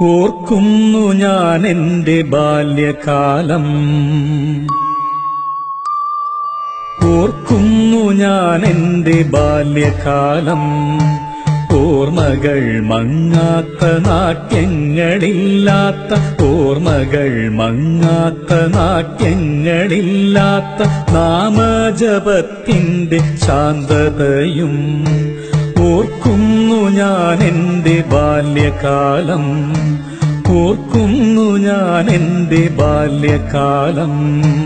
ഓർക്കുന്നു ഞാൻ എന്റെ ബാല്യകാലം ഓർക്കുന്നു ഞാൻ എന്റെ ബാല്യകാലം ഓർമ്മകൾ മങ്ങാത്ത നാട്യങ്ങളില്ലാത്ത ഓർമ്മകൾ മങ്ങാത്ത നാട്യങ്ങളില്ലാത്ത നാമജപത്തിന്റെ ശാന്തതയും ഓർക്കുന്നു ഞാൻ എന്റെ ബാല്യകാലം ഓർക്കുന്നു ഞാൻ എന്റെ ബാല്യകാലം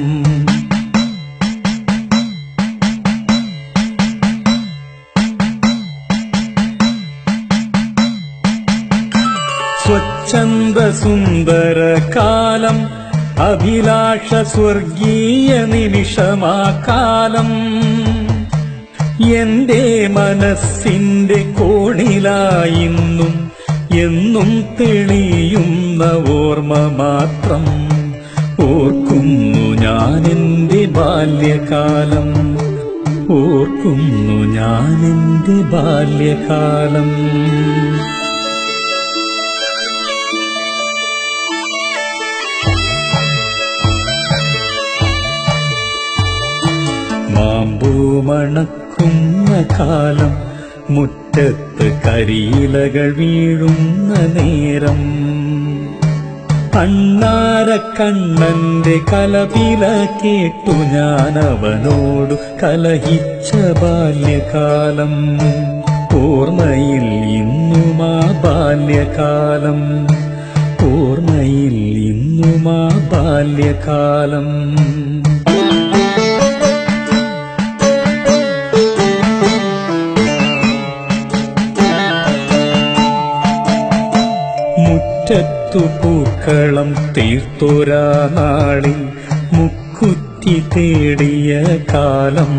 സ്വച്ഛന്ദ സുന്ദര കാലം അഭിലാഷ സ്വർഗീയ നിമിഷമാ കാലം എന്റെ മനസ്സിന്റെ കോണിലായിന്നും എന്നും തെളിയുന്ന ഓർമ്മ മാത്രം ഓർക്കുന്നു ഞാൻ എന്റെ ബാല്യകാലം ഓർക്കുന്നു ഞാൻ എന്റെ ബാല്യകാലം മാമ്പൂ മണക്കുന്ന കാലം മുറ്റത്ത് കരിയിലകൾ വീഴുന്ന നേരം അണ്ണാര കണ്ണന്റെ കലപില കേട്ടു ഞാൻ അവനോടു കലഹിച്ച ബാല്യകാലം ഓർമ്മയിൽ ഇന്നുമാ ബാല്യകാലം ഓർമ്മയിൽ ഇന്നുമാ ബാല്യകാലം മുറ്റത്തു പൂക്കളം തീർത്തൊരാ നാളിൽ മുക്കുറ്റി തേടിയ കാലം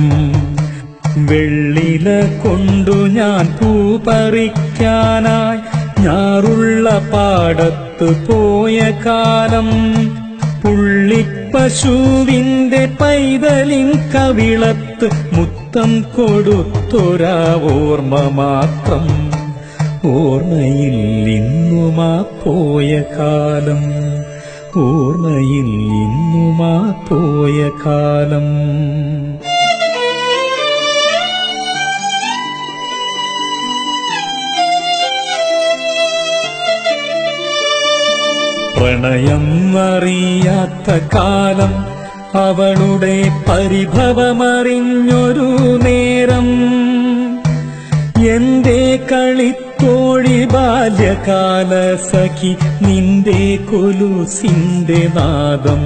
വെള്ളില കൊണ്ടു ഞാൻ പൂ പറിക്കാനായി ഞാറുള്ള പാടത്ത് പോയ കാലം പുള്ളിപ്പശുവിന്റെ പൈതലിൻ കവിളത്ത് മുത്തം കൊടുത്തൊരാ ഓർമ്മ മാത്രം ഓർമ്മയിൽ ഇന്നുമാ പോയ കാലം ഓർമ്മയിൽ ഇന്നുമാ പോയ കാലം പ്രണയം അറിയാത്ത കാലം അവളുടെ പരിഭവമറിഞ്ഞൊരു നേരം എന്റെ കളിത്തോഴി ബാല്യകാല സഖി നിന്റെ കൊലുസിന്റെ നാദം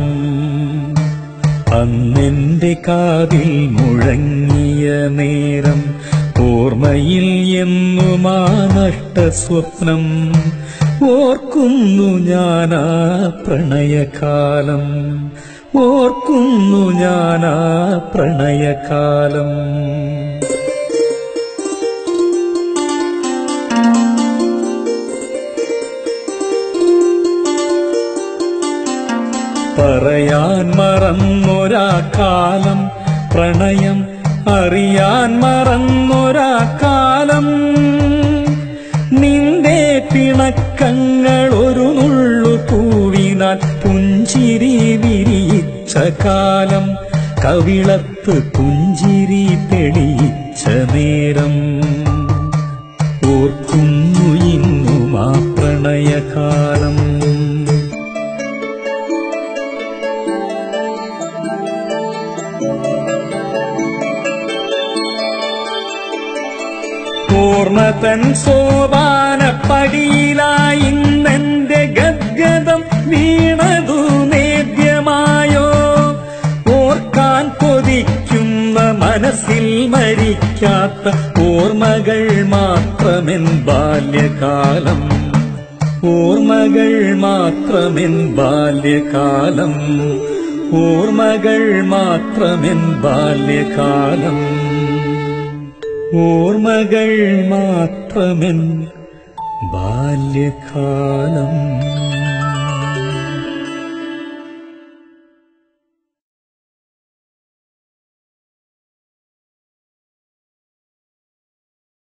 അന്നെന്റെ കാതിൽ മുഴങ്ങിയ നേരം ഓർമ്മയിൽ എന്നുമാ നഷ്ട സ്വപ്നം ഓർക്കുന്നു ഞാനാ പ്രണയകാലം ഓർക്കുന്നു ഞാനാ പ്രണയകാലം പറയാൻ മറന്നൊരാ കാലം പ്രണയം അറിയാൻ മറന്നൊരാ കാലം നിന്റെ പിണക്കങ്ങൾ ഒരു നുള്ളു പൂവിനാൽ പുഞ്ചിരി വിരിയിച്ച കാലം കവിളത്ത് പുഞ്ചിരി തെളിയിച്ച നേരം ഓർക്കുന്നു ഇന്നും ആ പ്രണയകാലം പൂർണ്ണതൻ സോപാനപ്പടിയിലായി ഇന്നെന്റെ ഗദ്ഗതം വീണതു നേദ്യമായോ ഓർക്കാൻ കൊതിക്കുന്ന മനസ്സിൽ മരിക്കാത്ത ഓർമ്മകൾ മാത്രമെൻ ബാല്യകാലം ഓർമ്മകൾ മാത്രമെൻ ബാല്യകാലം ഓർമ്മകൾ മാത്രമെൻ ബാല്യകാലം ഓർമ്മകൾ മാത്രമെൻ ബാല്യകാലം